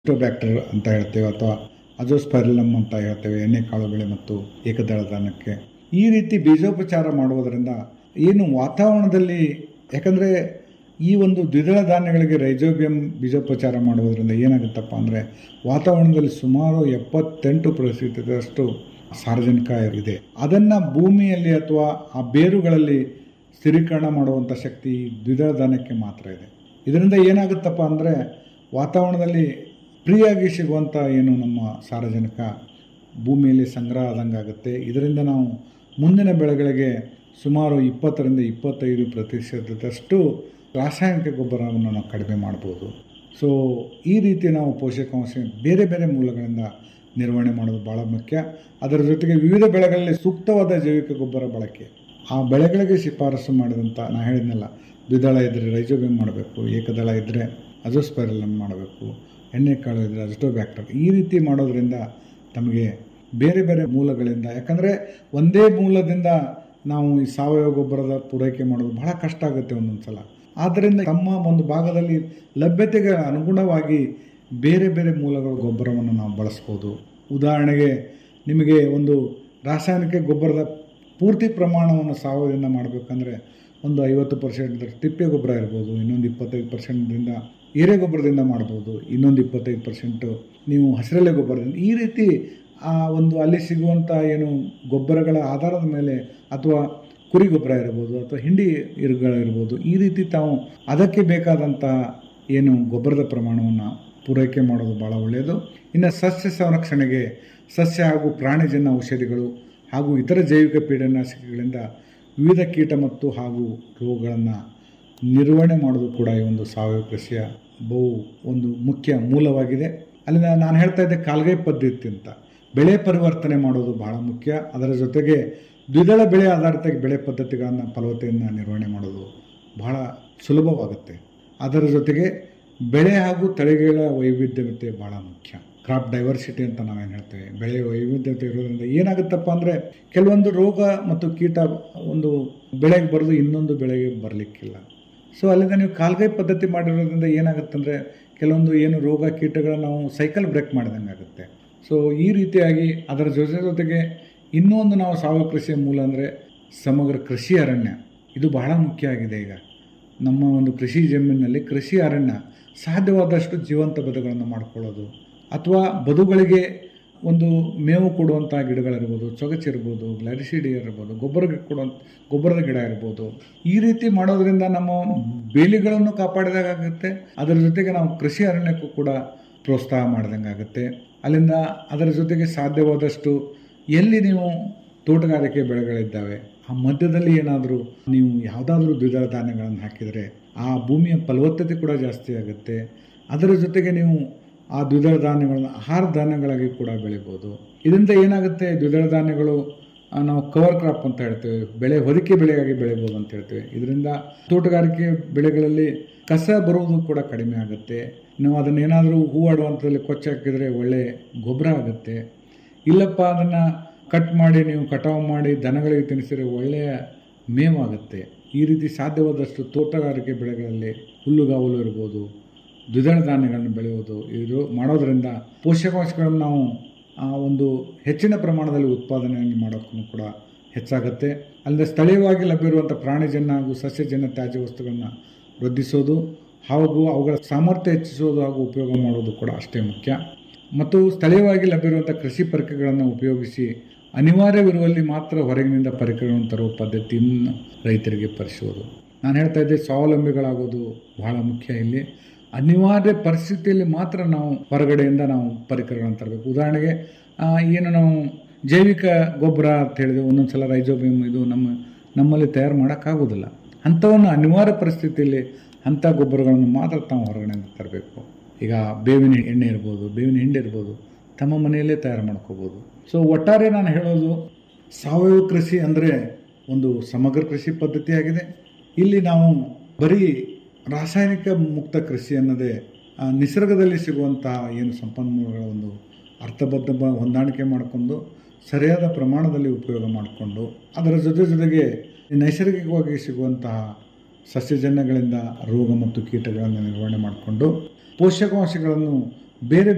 ಬ್ಯಾಕ್ಟರ್ ಅಂತ ಹೇಳ್ತೇವೆ ಅಥವಾ ಅಜೋಸ್ಪೈರಲಮ್ ಅಂತ ಹೇಳ್ತೇವೆ ಎಣ್ಣೆ ಕಾಳುಗಳು ಮತ್ತು ಏಕದಳ ಧಾನ್ಯಕ್ಕೆ ಈ ರೀತಿ ಬೀಜೋಪಚಾರ ಮಾಡುವುದರಿಂದ ಏನು ವಾತಾವರಣದಲ್ಲಿ ಯಾಕಂದರೆ ಈ ಒಂದು ದ್ವಿದಳ ಧಾನ್ಯಗಳಿಗೆ ರೈಜೋಬಿಯಂ ಬೀಜೋಪಚಾರ ಮಾಡುವುದರಿಂದ ಏನಾಗುತ್ತಪ್ಪ ಅಂದರೆ ವಾತಾವರಣದಲ್ಲಿ ಸುಮಾರು ಎಪ್ಪತ್ತೆಂಟು ಪ್ರತಿಶತದಷ್ಟು ಸಾರ್ವಜನಿಕ ಇದೆ ಅದನ್ನು ಭೂಮಿಯಲ್ಲಿ ಅಥವಾ ಆ ಬೇರುಗಳಲ್ಲಿ ಸ್ಥಿರೀಕರಣ ಮಾಡುವಂಥ ಶಕ್ತಿ ದ್ವಿದಳ ಧಾನ್ಯಕ್ಕೆ ಮಾತ್ರ ಇದೆ ಇದರಿಂದ ಏನಾಗುತ್ತಪ್ಪ ಅಂದರೆ ವಾತಾವರಣದಲ್ಲಿ ಫ್ರೀಯಾಗಿ ಸಿಗುವಂಥ ಏನು ನಮ್ಮ ಸಾರಜನಕ ಭೂಮಿಯಲ್ಲಿ ಸಂಗ್ರಹ ಆದಂಗೆ ಆಗುತ್ತೆ ಇದರಿಂದ ನಾವು ಮುಂದಿನ ಬೆಳೆಗಳಿಗೆ ಸುಮಾರು ಇಪ್ಪತ್ತರಿಂದ ಇಪ್ಪತ್ತೈದು ಪ್ರತಿಶತದಷ್ಟು ರಾಸಾಯನಿಕ ಗೊಬ್ಬರವನ್ನು ನಾವು ಕಡಿಮೆ ಮಾಡ್ಬೋದು ಸೊ ಈ ರೀತಿ ನಾವು ಪೋಷಕಾಂಶ ಬೇರೆ ಬೇರೆ ಮೂಲಗಳಿಂದ ನಿರ್ವಹಣೆ ಮಾಡೋದು ಭಾಳ ಮುಖ್ಯ ಅದರ ಜೊತೆಗೆ ವಿವಿಧ ಬೆಳೆಗಳಲ್ಲಿ ಸೂಕ್ತವಾದ ಜೈವಿಕ ಗೊಬ್ಬರ ಬಳಕೆ ಆ ಬೆಳೆಗಳಿಗೆ ಶಿಫಾರಸು ಮಾಡಿದಂಥ ನಾ ಹೇಳಿದ್ನಲ್ಲ ದ್ವಿದಳ ಇದ್ದರೆ ರೈಜೋಬಿಯಂ ಮಾಡಬೇಕು ಏಕದಳ ಇದ್ದರೆ ಅಜೋಸ್ಪೈರಲಮ್ ಮಾಡಬೇಕು ಎಣ್ಣೆಕಾಳು ಇದ್ದರೆ ಅಜಟೋಬ್ಯಾಕ್ಟರ್ ಈ ರೀತಿ ಮಾಡೋದ್ರಿಂದ ತಮಗೆ ಬೇರೆ ಬೇರೆ ಮೂಲಗಳಿಂದ ಯಾಕಂದರೆ ಒಂದೇ ಮೂಲದಿಂದ ನಾವು ಈ ಸಾವಯವ ಗೊಬ್ಬರದ ಪೂರೈಕೆ ಮಾಡೋದು ಬಹಳ ಕಷ್ಟ ಆಗುತ್ತೆ ಒಂದೊಂದು ಸಲ ಆದ್ದರಿಂದ ತಮ್ಮ ಒಂದು ಭಾಗದಲ್ಲಿ ಲಭ್ಯತೆಗೆ ಅನುಗುಣವಾಗಿ ಬೇರೆ ಬೇರೆ ಮೂಲಗಳ ಗೊಬ್ಬರವನ್ನು ನಾವು ಬಳಸ್ಬೋದು ಉದಾಹರಣೆಗೆ ನಿಮಗೆ ಒಂದು ರಾಸಾಯನಿಕ ಗೊಬ್ಬರದ ಪೂರ್ತಿ ಪ್ರಮಾಣವನ್ನು ಸಾವಯವದಿಂದ ಮಾಡಬೇಕಂದ್ರೆ ಒಂದು ಐವತ್ತು ಪರ್ಸೆಂಟ್ ತಿಪ್ಪೆ ಗೊಬ್ಬರ ಇರ್ಬೋದು ಇನ್ನೊಂದು ಇಪ್ಪತ್ತೈದು ಪರ್ಸೆಂಟ್ದಿಂದ ಎರೆ ಗೊಬ್ಬರದಿಂದ ಮಾಡ್ಬೋದು ಇನ್ನೊಂದು ಇಪ್ಪತ್ತೈದು ಪರ್ಸೆಂಟು ನೀವು ಹಸಿರೆಲೆ ಗೊಬ್ಬರದಿಂದ ಈ ರೀತಿ ಆ ಒಂದು ಅಲ್ಲಿ ಸಿಗುವಂಥ ಏನು ಗೊಬ್ಬರಗಳ ಆಧಾರದ ಮೇಲೆ ಅಥವಾ ಕುರಿ ಗೊಬ್ಬರ ಇರ್ಬೋದು ಅಥವಾ ಹಿಂಡಿ ಇರುಗಳಿರ್ಬೋದು ಈ ರೀತಿ ತಾವು ಅದಕ್ಕೆ ಬೇಕಾದಂಥ ಏನು ಗೊಬ್ಬರದ ಪ್ರಮಾಣವನ್ನು ಪೂರೈಕೆ ಮಾಡೋದು ಭಾಳ ಒಳ್ಳೆಯದು ಇನ್ನು ಸಸ್ಯ ಸಂರಕ್ಷಣೆಗೆ ಸಸ್ಯ ಹಾಗೂ ಪ್ರಾಣಿಜನ್ಯ ಔಷಧಿಗಳು ಹಾಗೂ ಇತರ ಜೈವಿಕ ಪೀಡನಾಶಕಗಳಿಂದ ವಿವಿಧ ಕೀಟ ಮತ್ತು ಹಾಗೂ ರೋಗಗಳನ್ನು ನಿರ್ವಹಣೆ ಮಾಡೋದು ಕೂಡ ಈ ಒಂದು ಸಾವಯವ ಕೃಷಿಯ ಬಹು ಒಂದು ಮುಖ್ಯ ಮೂಲವಾಗಿದೆ ಅಲ್ಲಿಂದ ನಾನು ಹೇಳ್ತಾ ಇದ್ದೆ ಕಾಲ್ಗೈ ಪದ್ಧತಿ ಅಂತ ಬೆಳೆ ಪರಿವರ್ತನೆ ಮಾಡೋದು ಬಹಳ ಮುಖ್ಯ ಅದರ ಜೊತೆಗೆ ದ್ವಿದಳ ಬೆಳೆ ಆಧಾರಿತ ಬೆಳೆ ಪದ್ಧತಿಗಳನ್ನು ಫಲವತ್ತೆಯನ್ನು ನಿರ್ವಹಣೆ ಮಾಡೋದು ಬಹಳ ಸುಲಭವಾಗುತ್ತೆ ಅದರ ಜೊತೆಗೆ ಬೆಳೆ ಹಾಗೂ ತಳಿಗಳ ವೈವಿಧ್ಯತೆ ಭಾಳ ಮುಖ್ಯ ಕ್ರಾಪ್ ಡೈವರ್ಸಿಟಿ ಅಂತ ನಾವೇನು ಹೇಳ್ತೇವೆ ಬೆಳೆ ವೈವಿಧ್ಯತೆ ಇರೋದ್ರಿಂದ ಏನಾಗುತ್ತಪ್ಪ ಅಂದರೆ ಕೆಲವೊಂದು ರೋಗ ಮತ್ತು ಕೀಟ ಒಂದು ಬೆಳೆಗೆ ಬರೋದು ಇನ್ನೊಂದು ಬೆಳೆಗೆ ಬರಲಿಕ್ಕಿಲ್ಲ ಸೊ ಅಲ್ಲಿಂದ ನೀವು ಕಾಲ್ಗೈ ಪದ್ಧತಿ ಮಾಡಿರೋದ್ರಿಂದ ಏನಾಗುತ್ತಂದರೆ ಕೆಲವೊಂದು ಏನು ರೋಗ ಕೀಟಗಳನ್ನ ನಾವು ಸೈಕಲ್ ಬ್ರೇಕ್ ಮಾಡಿದಂಗೆ ಆಗುತ್ತೆ ಸೊ ಈ ರೀತಿಯಾಗಿ ಅದರ ಜೊತೆ ಜೊತೆಗೆ ಇನ್ನೊಂದು ನಾವು ಸಾವಯವ ಕೃಷಿಯ ಮೂಲ ಅಂದರೆ ಸಮಗ್ರ ಕೃಷಿ ಅರಣ್ಯ ಇದು ಬಹಳ ಮುಖ್ಯ ಆಗಿದೆ ಈಗ ನಮ್ಮ ಒಂದು ಕೃಷಿ ಜಮೀನಿನಲ್ಲಿ ಕೃಷಿ ಅರಣ್ಯ ಸಾಧ್ಯವಾದಷ್ಟು ಜೀವಂತ ಬದುಗಳನ್ನು ಮಾಡಿಕೊಳ್ಳೋದು ಅಥವಾ ಬದುಗಳಿಗೆ ಒಂದು ಮೇವು ಕೊಡುವಂಥ ಗಿಡಗಳಿರ್ಬೋದು ಚೊಗಚಿರ್ಬೋದು ಗ್ಲಾರಿಸಿಡಿಯರ್ ಇರ್ಬೋದು ಗೊಬ್ಬರ ಕೊಡುವಂಥ ಗೊಬ್ಬರದ ಗಿಡ ಇರ್ಬೋದು ಈ ರೀತಿ ಮಾಡೋದ್ರಿಂದ ನಮ್ಮ ಬೇಲಿಗಳನ್ನು ಕಾಪಾಡಿದಾಗುತ್ತೆ ಅದರ ಜೊತೆಗೆ ನಾವು ಕೃಷಿ ಅರಣ್ಯಕ್ಕೂ ಕೂಡ ಪ್ರೋತ್ಸಾಹ ಮಾಡಿದಂಗೆ ಆಗುತ್ತೆ ಅಲ್ಲಿಂದ ಅದರ ಜೊತೆಗೆ ಸಾಧ್ಯವಾದಷ್ಟು ಎಲ್ಲಿ ನೀವು ತೋಟಗಾರಿಕೆ ಬೆಳೆಗಳಿದ್ದಾವೆ ಆ ಮಧ್ಯದಲ್ಲಿ ಏನಾದರೂ ನೀವು ಯಾವುದಾದ್ರೂ ದ್ವಿದಳ ಧಾನ್ಯಗಳನ್ನು ಹಾಕಿದರೆ ಆ ಭೂಮಿಯ ಫಲವತ್ತತೆ ಕೂಡ ಜಾಸ್ತಿ ಆಗುತ್ತೆ ಅದರ ಜೊತೆಗೆ ನೀವು ಆ ದ್ವಿದಳ ಧಾನ್ಯಗಳನ್ನು ಆಹಾರ ಧಾನ್ಯಗಳಾಗಿ ಕೂಡ ಬೆಳಿಬೋದು ಇದರಿಂದ ಏನಾಗುತ್ತೆ ದ್ವಿದಳ ಧಾನ್ಯಗಳು ನಾವು ಕವರ್ ಕ್ರಾಪ್ ಅಂತ ಹೇಳ್ತೇವೆ ಬೆಳೆ ಹೊದಿಕೆ ಬೆಳೆಯಾಗಿ ಬೆಳಿಬೋದು ಅಂತ ಹೇಳ್ತೇವೆ ಇದರಿಂದ ತೋಟಗಾರಿಕೆ ಬೆಳೆಗಳಲ್ಲಿ ಕಸ ಬರುವುದು ಕೂಡ ಕಡಿಮೆ ಆಗುತ್ತೆ ನಾವು ಅದನ್ನೇನಾದರೂ ಹೂವಾಡುವಂಥದ್ದಲ್ಲಿ ಕೊಚ್ಚ ಹಾಕಿದರೆ ಒಳ್ಳೆ ಗೊಬ್ಬರ ಆಗುತ್ತೆ ಇಲ್ಲಪ್ಪ ಅದನ್ನು ಕಟ್ ಮಾಡಿ ನೀವು ಕಟಾವು ಮಾಡಿ ದನಗಳಿಗೆ ತಿನ್ನಿಸಿದ್ರೆ ಒಳ್ಳೆಯ ಮೇವಾಗುತ್ತೆ ಈ ರೀತಿ ಸಾಧ್ಯವಾದಷ್ಟು ತೋಟಗಾರಿಕೆ ಬೆಳೆಗಳಲ್ಲಿ ಹುಲ್ಲುಗಾವಲು ಇರ್ಬೋದು ದ್ವಿದಳ ಧಾನ್ಯಗಳನ್ನು ಬೆಳೆಯೋದು ಇದು ಮಾಡೋದರಿಂದ ಪೋಷಕಾಂಶಗಳನ್ನು ನಾವು ಆ ಒಂದು ಹೆಚ್ಚಿನ ಪ್ರಮಾಣದಲ್ಲಿ ಉತ್ಪಾದನೆಯನ್ನು ಮಾಡೋಕ್ಕೂ ಕೂಡ ಹೆಚ್ಚಾಗುತ್ತೆ ಅಲ್ಲದೆ ಸ್ಥಳೀಯವಾಗಿ ಲಭ್ಯವಿರುವಂಥ ಪ್ರಾಣಿಜನ್ಯ ಹಾಗೂ ಸಸ್ಯಜನ್ಯ ತ್ಯಾಜ್ಯ ವಸ್ತುಗಳನ್ನು ವೃದ್ಧಿಸೋದು ಹಾಗೂ ಅವುಗಳ ಸಾಮರ್ಥ್ಯ ಹೆಚ್ಚಿಸೋದು ಹಾಗೂ ಉಪಯೋಗ ಮಾಡೋದು ಕೂಡ ಅಷ್ಟೇ ಮುಖ್ಯ ಮತ್ತು ಸ್ಥಳೀಯವಾಗಿ ಲಭ್ಯವಿರುವಂಥ ಕೃಷಿ ಪರಿಕರಗಳನ್ನು ಉಪಯೋಗಿಸಿ ಅನಿವಾರ್ಯವಿರುವಲ್ಲಿ ಮಾತ್ರ ಹೊರಗಿನಿಂದ ಪರಿಕರಗಳನ್ನು ತರುವ ಪದ್ಧತಿಯನ್ನು ರೈತರಿಗೆ ಪರಿಸೋದು ನಾನು ಹೇಳ್ತಾ ಇದ್ದೆ ಸ್ವಾವಲಂಬಿಗಳಾಗೋದು ಬಹಳ ಮುಖ್ಯ ಇಲ್ಲಿ ಅನಿವಾರ್ಯ ಪರಿಸ್ಥಿತಿಯಲ್ಲಿ ಮಾತ್ರ ನಾವು ಹೊರಗಡೆಯಿಂದ ನಾವು ಪರಿಕರಗಳನ್ನು ತರಬೇಕು ಉದಾಹರಣೆಗೆ ಏನು ನಾವು ಜೈವಿಕ ಗೊಬ್ಬರ ಅಂತ ಹೇಳಿದೆ ಒಂದೊಂದು ಸಲ ರೈಜೋಬಿಯಂ ಇದು ನಮ್ಮ ನಮ್ಮಲ್ಲಿ ತಯಾರು ಮಾಡೋಕ್ಕಾಗೋದಿಲ್ಲ ಅಂಥವನ್ನು ಅನಿವಾರ್ಯ ಪರಿಸ್ಥಿತಿಯಲ್ಲಿ ಅಂಥ ಗೊಬ್ಬರಗಳನ್ನು ಮಾತ್ರ ತಾವು ಹೊರಗಡೆಯಿಂದ ತರಬೇಕು ಈಗ ಬೇವಿನ ಎಣ್ಣೆ ಇರ್ಬೋದು ಬೇವಿನ ಹಿಂಡಿ ಇರ್ಬೋದು ತಮ್ಮ ಮನೆಯಲ್ಲೇ ತಯಾರು ಮಾಡ್ಕೋಬೋದು ಸೊ ಒಟ್ಟಾರೆ ನಾನು ಹೇಳೋದು ಸಾವಯವ ಕೃಷಿ ಅಂದರೆ ಒಂದು ಸಮಗ್ರ ಕೃಷಿ ಪದ್ಧತಿಯಾಗಿದೆ ಇಲ್ಲಿ ನಾವು ಬರೀ ರಾಸಾಯನಿಕ ಮುಕ್ತ ಕೃಷಿ ಅನ್ನೋದೇ ನಿಸರ್ಗದಲ್ಲಿ ಸಿಗುವಂತಹ ಏನು ಸಂಪನ್ಮೂಲಗಳ ಒಂದು ಅರ್ಥಬದ್ಧ ಹೊಂದಾಣಿಕೆ ಮಾಡಿಕೊಂಡು ಸರಿಯಾದ ಪ್ರಮಾಣದಲ್ಲಿ ಉಪಯೋಗ ಮಾಡಿಕೊಂಡು ಅದರ ಜೊತೆ ಜೊತೆಗೆ ನೈಸರ್ಗಿಕವಾಗಿ ಸಿಗುವಂತಹ ಸಸ್ಯಜನ್ಯಗಳಿಂದ ರೋಗ ಮತ್ತು ಕೀಟಗಳನ್ನು ನಿರ್ವಹಣೆ ಮಾಡಿಕೊಂಡು ಪೋಷಕಾಂಶಗಳನ್ನು ಬೇರೆ